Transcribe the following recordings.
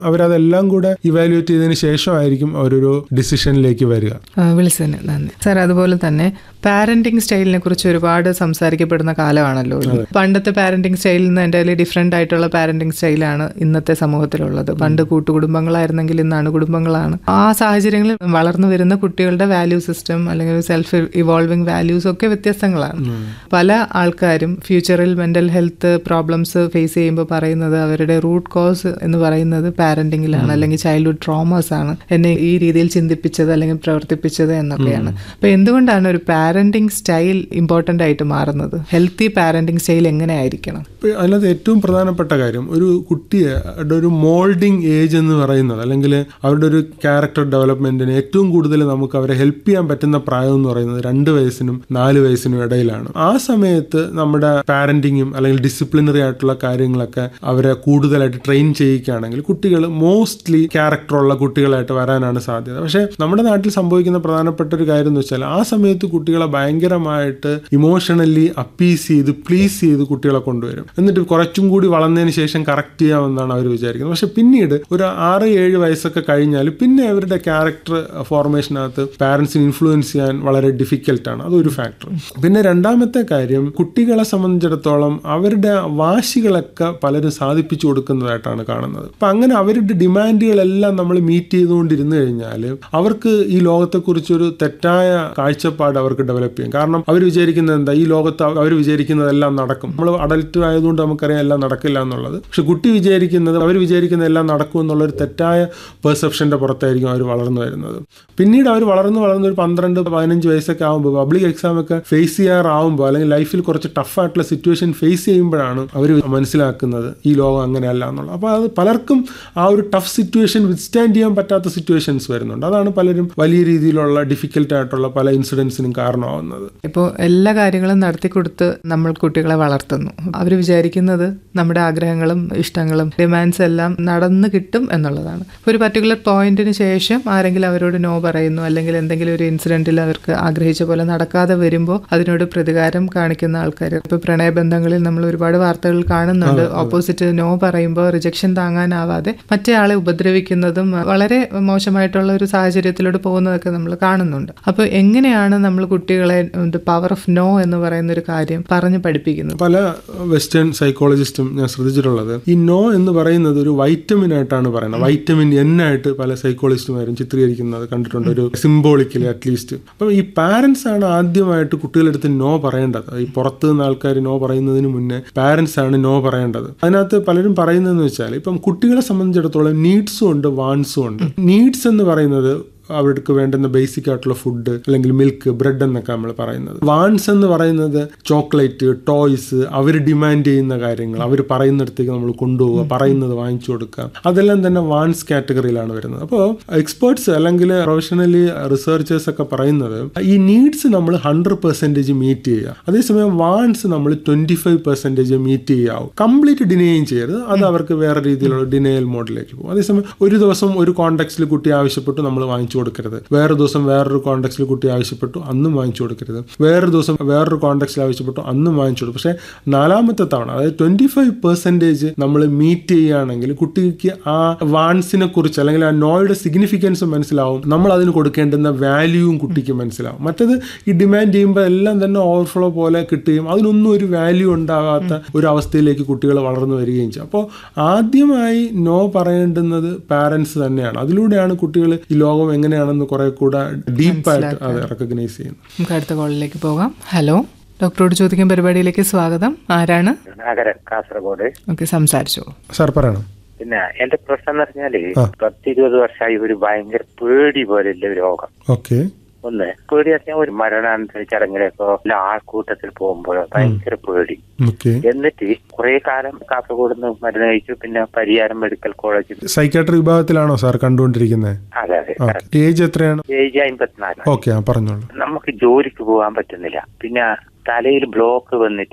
അവരതെല്ലാം കൂടെ ഇവാലുവേറ്റ് ചെയ്തതിന് ശേഷമായിരിക്കും അവരൊരു ഡിസിഷനിലേക്ക് വരിക ആ, വിളിച്ചതിന് നന്ദി സാർ അതുപോലെ തന്നെ പാരന്റിങ് സ്റ്റൈലിനെ കുറിച്ച് ഒരുപാട് സംസാരിക്കപ്പെടുന്ന കാലമാണല്ലോ ഇത്. പണ്ടത്തെ പാരന്റിങ് സ്റ്റൈലിൽ നിന്ന് എൻ്റെ ഡിഫറെൻ്റ് ആയിട്ടുള്ള പാരന്റിങ് സ്റ്റൈലാണ് ഇന്നത്തെ സമൂഹത്തിലുള്ളത് പണ്ട് കൂട്ടുകുടുംബങ്ങളായിരുന്നെങ്കിൽ ഇന്ന് അണുകുടുംബങ്ങളാണ് ആ സാഹചര്യങ്ങളിൽ വളർന്നു വരുന്ന കുട്ടികളുടെ വാല്യൂ സിസ്റ്റം അല്ലെങ്കിൽ സെൽഫ് ഇവോൾവിംഗ് വാല്യൂസ് ഒക്കെ വ്യത്യസ്തങ്ങളാണ് പല ആൾക്കാരും ഫ്യൂച്ചറിൽ മെന്റൽ ഹെൽത്ത് പ്രോബ്ലംസ് ഫേസ് ചെയ്യുമ്പോൾ പറയുന്നത് അവരുടെ റൂട്ട് കോസ് എന്ന് പറയുന്നത് പാരന്റിങ്ങിലാണ് അല്ലെങ്കിൽ ചൈൽഡ്ഹുഡ് ട്രോമാസ് ആണ് എന്നെ ഈ രീതിയിൽ ചിന്തിപ്പിച്ചത് അല്ലെങ്കിൽ പ്രവർത്തിപ്പിച്ചത് എന്നൊക്കെയാണ് അപ്പൊ എന്തുകൊണ്ടാണ് ഒരു പാരന്റിങ് സ്റ്റൈൽ ഇമ്പോർട്ടന്റ് ആയിട്ട് മാറുന്നത് ഹെൽത്തി പാരന്റിങ് സ്റ്റൈൽ എങ്ങനെ ആയിരിക്കണം ഇപ്പൊ അതിനകത്ത് ഏറ്റവും പ്രധാനപ്പെട്ട കാര്യം ഒരു കുട്ടിയെ ടെ ഒരു മോൾഡിങ് ഏജ് എന്ന് പറയുന്നത് അല്ലെങ്കിൽ അവരുടെ ഒരു ക്യാരക്ടർ ഡെവലപ്മെന്റിന് ഏറ്റവും കൂടുതൽ നമുക്ക് അവരെ ഹെൽപ്പ് ചെയ്യാൻ പറ്റുന്ന പ്രായം എന്ന് പറയുന്നത് രണ്ട് വയസ്സിനും നാല് വയസ്സിനും ഇടയിലാണ് ആ സമയത്ത് നമ്മുടെ പാരന്റിങ്ങും അല്ലെങ്കിൽ ഡിസിപ്ലിനറി ആയിട്ടുള്ള കാര്യങ്ങളൊക്കെ അവരെ കൂടുതലായിട്ട് ട്രെയിൻ ചെയ്യിക്കുകയാണെങ്കിൽ കുട്ടികൾ മോസ്റ്റ്ലി ക്യാരക്ടറുള്ള കുട്ടികളായിട്ട് വരാനാണ് സാധ്യത പക്ഷേ നമ്മുടെ നാട്ടിൽ സംഭവിക്കുന്ന പ്രധാനപ്പെട്ട ഒരു കാര്യം എന്ന് വെച്ചാൽ ആ സമയത്ത് കുട്ടികളെ ഭയങ്കരമായിട്ട് ഇമോഷണലി അപ്പീസ് ചെയ്ത് പ്ലീസ് ചെയ്ത് കുട്ടികളെ കൊണ്ടുവരും എന്നിട്ട് കുറച്ചും കൂടി വളർന്നതിന് ശേഷം കറക്റ്റ് ചെയ്യാമെന്നാണ് അവർ വിചാരിക്കുന്നത് പക്ഷെ പിന്നീട് ഒരു ആറ് ഏഴ് വയസ്സൊക്കെ കഴിഞ്ഞാൽ പിന്നെ അവരുടെ ക്യാരക്ടർ ഫോർമേഷനകത്ത് പാരൻസിന് ഇൻഫ്ലുവൻസ് ചെയ്യാൻ വളരെ ഡിഫിക്കൽട്ടാണ് അതൊരു ഫാക്ടർ പിന്നെ രണ്ടാമത്തെ കാര്യം കുട്ടികളെ സംബന്ധിച്ചിടത്തോളം അവരുടെ വാശികളൊക്കെ പലരും സാധിപ്പിച്ചു കൊടുക്കുന്നതായിട്ടാണ് കാണുന്നത് അപ്പം അങ്ങനെ അവരുടെ ഡിമാൻഡുകളെല്ലാം നമ്മൾ മീറ്റ് ചെയ്തുകൊണ്ടിരുന്നു കഴിഞ്ഞാൽ അവർക്ക് ഈ ലോകത്തെക്കുറിച്ചൊരു തെറ്റായ കാഴ്ചപ്പാട് അവർക്ക് ഡെവലപ്പ് ചെയ്യും കാരണം അവർ വിചാരിക്കുന്നത് എന്താ ഈ ലോകത്ത് അവർ വിചാരിക്കുന്നതെല്ലാം നടക്കും നമ്മൾ അഡൽട്ട് ആയതുകൊണ്ട് നമുക്കറിയാം എല്ലാം നടക്കില്ല എന്നുള്ളത് പക്ഷെ കുട്ടി വിചാരിക്കുന്നത് അവർ വിചാരിക്കുന്ന എല്ലാം നടക്കും എന്നുള്ളൊരു തെറ്റായ പെർസെപ്ഷൻ്റെ പുറത്തായിരിക്കും അവർ വളർന്നു വരുന്നത് പിന്നീട് അവർ വളർന്ന് വളർന്ന് ഒരു പന്ത്രണ്ട് പതിനഞ്ച് വയസ്സൊക്കെ ആകുമ്പോൾ പബ്ലിക് എക്സാം ഒക്കെ ഫേസ് ചെയ്യാറാവുമ്പോൾ അല്ലെങ്കിൽ ലൈഫിൽ കുറച്ച് ടഫായിട്ടുള്ള സിറ്റുവേഷൻ ഫേസ് ചെയ്യുമ്പോഴാണ് അവർ മനസ്സിലാക്കുന്നത് ഈ ലോകം അങ്ങനെയല്ല എന്നുള്ളത് അപ്പോൾ അത് പലർക്കും ആ ഒരു ടഫ് സിറ്റുവേഷൻ വിത്ത്സ്റ്റാൻഡ് ചെയ്യാൻ പറ്റാത്ത സിറ്റുവേഷൻസ് വരുന്നുണ്ട് അതാണ് പലരും വലിയ രീതിയിലുള്ള ഡിഫിക്കൽട്ട് ആയിട്ടുള്ള പല ഇൻസിഡൻസിനും കാരണമാവുന്നത് ഇപ്പോൾ എല്ലാ കാര്യങ്ങളും നടത്തിക്കൊടുത്ത് നമ്മൾ കുട്ടികളെ വളർത്തുന്നു അവർ വിചാരിക്കുന്നത് നമ്മുടെ ആഗ്രഹങ്ങളും ഇഷ്ടങ്ങളും ഡിമാൻഡ്സ് എല്ലാം നടന്നു കിട്ടും എന്നുള്ളതാണ് ഒരു പർട്ടിക്കുലർ പോയിന്റിന് ശേഷം ആരെങ്കിലും അവരോട് നോ പറയുന്നു അല്ലെങ്കിൽ എന്തെങ്കിലും ഒരു ഇൻസിഡന്റിൽ അവർക്ക് ആഗ്രഹിച്ച പോലെ നടക്കാതെ വരുമ്പോൾ അതിനോട് പ്രതികാരം കാണിക്കുന്ന ആൾക്കാർ ഇപ്പോൾ പ്രണയബന്ധങ്ങളിൽ നമ്മൾ ഒരുപാട് വാർത്തകൾ കാണുന്നുണ്ട് ഓപ്പോസിറ്റ് നോ പറയുമ്പോൾ റിജക്ഷൻ താങ്ങാനാവാതെ മറ്റേ ആളെ ഉപദ്രവിക്കുന്നതും വളരെ മോശമായിട്ടുള്ള ഒരു സാഹചര്യത്തിലൂടെ പോകുന്നതൊക്കെ നമ്മൾ കാണുന്നുണ്ട് അപ്പോൾ എങ്ങനെയാണ് നമ്മൾ കുട്ടികളെ പവർ ഓഫ് നോ എന്ന് പറയുന്ന ഒരു കാര്യം പറഞ്ഞു പഠിപ്പിക്കുന്നത് പല വെസ്റ്റേൺ സൈക്കോളജിസ്റ്റും ഞാൻ ശ്രദ്ധിച്ചിട്ടുള്ളത് ഈ നോ എന്ന് പറയുന്നത് ഒരു വൈറ്റമിൻ ആയിട്ടാണ് പറയുന്നത് വൈറ്റമിൻ എൻ ആയിട്ട് പല സൈക്കോളജിസ്റ്റുമാരും ചിത്രീകരിക്കുന്നത് കണ്ടിട്ടുണ്ട് ഒരു സിംബോളിക്കലി അറ്റ്ലീസ്റ്റ് അപ്പം ഈ പാരൻസ് ആണ് ആദ്യമായിട്ട് കുട്ടികളെടുത്ത് നോ പറയേണ്ടത് ഈ പുറത്തു നിന്ന് ആൾക്കാർ നോ പറയുന്നതിന് മുന്നേ പാരൻസ് ആണ് നോ പറയേണ്ടത് അതിനകത്ത് പലരും പറയുന്നതെന്ന് വെച്ചാൽ ഇപ്പം കുട്ടികളെ സംബന്ധിച്ചിടത്തോളം നീഡ്സും ഉണ്ട് വാൺസും ഉണ്ട് നീഡ്സ് എന്ന് പറയുന്നത് അവർക്ക് വേണ്ടുന്ന ബേസിക് ആയിട്ടുള്ള ഫുഡ് അല്ലെങ്കിൽ മിൽക്ക് ബ്രെഡ് എന്നൊക്കെ നമ്മൾ പറയുന്നത് വാൺസ് എന്ന് പറയുന്നത് ചോക്ലേറ്റ് ടോയ്സ് അവർ ഡിമാൻഡ് ചെയ്യുന്ന കാര്യങ്ങൾ അവർ പറയുന്നിടത്തേക്ക് നമ്മൾ കൊണ്ടുപോവുക പറയുന്നത് വാങ്ങിച്ചു കൊടുക്കുക അതെല്ലാം തന്നെ വാൺസ് കാറ്റഗറിയിലാണ് വരുന്നത് അപ്പോൾ എക്സ്പേർട്സ് അല്ലെങ്കിൽ പ്രൊഫഷണലി റിസർച്ചേഴ്സ് ഒക്കെ പറയുന്നത് ഈ നീഡ്സ് നമ്മൾ ഹൺഡ്രഡ് പെർസെൻറ്റേജ് മീറ്റ് ചെയ്യുക അതേസമയം വാൺസ് നമ്മൾ ട്വന്റി ഫൈവ് പെർസെൻറ്റേജ് മീറ്റ് ചെയ്യാവും കംപ്ലീറ്റ് ഡിനേയും ചെയ്യരുത് അത് അവർക്ക് വേറെ രീതിയിലുള്ള ഡിനയൽ മോഡിലേക്ക് പോകും അതേസമയം ഒരു ദിവസം ഒരു കോണ്ടെക്സ്റ്റിൽ കുട്ടി ആവശ്യപ്പെട്ടു നമ്മൾ വാങ്ങിച്ചു കൊടുക്കരുത് വേറെ ദിവസം വേറൊരു കോണ്ടെക്സ്റ്റിൽ കുട്ടി ആവശ്യപ്പെട്ടു അന്നും വാങ്ങിച്ചു കൊടുക്കരുത് വേറൊരു ദിവസം വേറൊരു കോണ്ടെക്സ്റ്റിൽ ആവശ്യപ്പെട്ടു അന്നും വാങ്ങിച്ചു കൊടുക്കും പക്ഷേ നാലാമത്തെ തവണ അതായത് ട്വന്റി ഫൈവ് പെർസെൻറ്റേജ് നമ്മൾ മീറ്റ് ചെയ്യുകയാണെങ്കിൽ കുട്ടിക്ക് ആ വാൺസിനെ കുറിച്ച് അല്ലെങ്കിൽ ആ നോയുടെ സിഗ്നിഫിക്കൻസ് മനസ്സിലാവും നമ്മൾ അതിന് കൊടുക്കേണ്ടുന്ന വാല്യൂവും കുട്ടിക്ക് മനസ്സിലാവും മറ്റത് ഈ ഡിമാൻഡ് ചെയ്യുമ്പോൾ എല്ലാം തന്നെ ഓവർഫ്ലോ പോലെ കിട്ടുകയും അതിനൊന്നും ഒരു വാല്യൂ ഉണ്ടാകാത്ത ഒരു അവസ്ഥയിലേക്ക് കുട്ടികൾ വളർന്നു വരികയും ചെയ്യും അപ്പോൾ ആദ്യമായി നോ പറയേണ്ടുന്നത് പാരൻസ് തന്നെയാണ് അതിലൂടെയാണ് കുട്ടികൾ ഈ ലോകം എങ്ങനെയാണെന്ന് കുറെ കൂടെ ഡീപ്പായിട്ട് അത് റെക്കഗ്നൈസ് ചെയ്യുന്നത് നമുക്ക് അടുത്ത കോളിലേക്ക് പോകാം ഹലോ ഡോക്ടറോട് ചോദിക്കാൻ പരിപാടിയിലേക്ക് സ്വാഗതം ആരാണ് നഗരം കാസർഗോഡ് ഓക്കെ സംസാരിച്ചോ സാർ പറയണം പിന്നെ എന്റെ പ്രശ്നം എന്ന് പറഞ്ഞാല് ആ. പത്തിരുപത് വർഷമായി ഒരു ഭയങ്കര പേടി പോലെയുള്ള ഒരു രോഗം ഓക്കെ ഒന്ന് പേടി പറഞ്ഞാൽ ഒരു മരണാനന്തര ചടങ്ങിലേക്കോ അല്ല ആൾക്കൂട്ടത്തിൽ പോകുമ്പോഴോ ഭയങ്കര പേടി ഓക്കെ എന്നിട്ട് കുറെ കാലം കാസർഗോഡ് നിന്ന് മരുന്ന് കഴിച്ചു പിന്നെ പരിയാരം മെഡിക്കൽ കോളേജിൽ സൈക്കാട്രി വിഭാഗത്തിലാണോ സാർ കണ്ടുകൊണ്ടിരിക്കുന്നത് അതെ അതെ ഏജ് എത്രയാണ് ഏജ് അമ്പത്തിനാല് ഓക്കെ ആ പറഞ്ഞോളൂ നമുക്ക് ജോലിക്ക് പോകാൻ പറ്റുന്നില്ല പിന്നെ തലയിൽ ബ്ലോക്ക് വന്നിട്ട്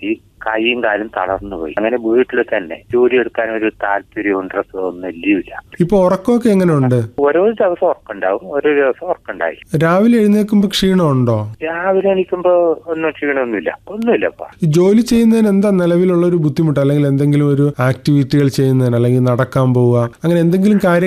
കൈയും കാലും തളർന്നു പോയി അങ്ങനെ വീട്ടിൽ തന്നെ ജോലി എടുക്കാൻ ഒരു താല്പര്യവും ഇൻട്രസ്റ്റോ ഒന്നും ഇല്ല ഇപ്പൊ ഉറക്കമൊക്കെ എങ്ങനെയുണ്ട് ഓരോ ദിവസം ഉറക്കുണ്ടാവും ഓരോ ദിവസം ഉറക്കുണ്ടായി രാവിലെ എഴുന്നേൽക്കുമ്പോ ക്ഷീണമുണ്ടോ രാവിലെ എണീക്കുമ്പോ ഒന്നും ക്ഷീണമൊന്നുമില്ല ഒന്നുമില്ലപ്പാ ഈ ജോലി ചെയ്യുന്നതിന് എന്താ നിലവിലുള്ള ഒരു ബുദ്ധിമുട്ട് അല്ലെങ്കിൽ എന്തെങ്കിലും ഒരു ആക്ടിവിറ്റികൾ ചെയ്യുന്നതിന് അല്ലെങ്കിൽ നടക്കാൻ പോവുക അങ്ങനെ എന്തെങ്കിലും കാര്യം